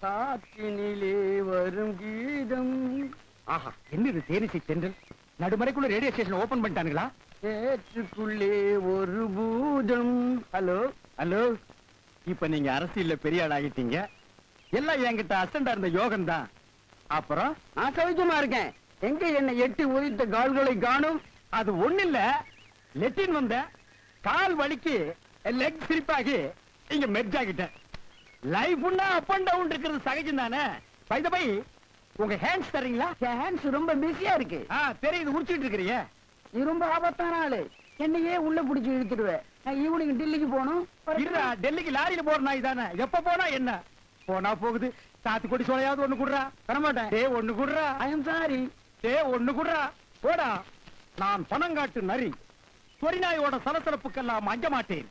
காற்றினிலே வரும் கீதம் ஆஹா என்னது தேனிசை தென்றல் நடுமறைக்குள்ள ரேடியோ ஸ்டேஷன் ஓபன் பண்ணிட்டானுங்களா ஏற்றுக்குள்ளே ஒரு பூதம் ஹலோ ஹலோ இப்ப நீங்க அரசியல்ல பெரிய ஆள் ஆகிட்டீங்க எல்லாம் என்கிட்ட அசண்டா இருந்த யோகம் தான் அப்புறம் நான் சௌக்கியமா இருக்கேன் எங்க என்ன எட்டி உதித்த கால்களை காணும் அது ஒண்ணு இல்ல லெட்டின் வந்த கால் வலிக்கு லெக் சிரிப்பாகி இங்க மெர்ஜ் ஆகிட்டேன் லைஃப்னா அப் அண்ட் டவுன் இருக்கிறது சகஜம் தானே பை பை உங்க ஹேண்ட்ஸ் தரீங்களா ஹேண்ட்ஸ் ரொம்ப பிஸியா இருக்கு ஆ தெரியுது உரிச்சிட்டு இருக்கிறீங்க நீ ரொம்ப ஆபத்தான ஆளு என்னையே உள்ள புடிச்சு இழுத்துடுவேன் நான் ஈவினிங் டெல்லிக்கு போகணும் இருடா டெல்லிக்கு லாரியில போற நாய் தானே எப்ப போனா என்ன போனா போகுது சாத்துக்குடி சோலையாவது ஒண்ணு குடுறா தரமாட்டேன் டே ஒண்ணு குடுறா ஐ எம் சாரி டே ஒண்ணு குடுறா போடா நான் பணங்காட்டு நரி சொரிநாயோட சலசலப்புக்கெல்லாம் அஞ்ச மாட்டேன்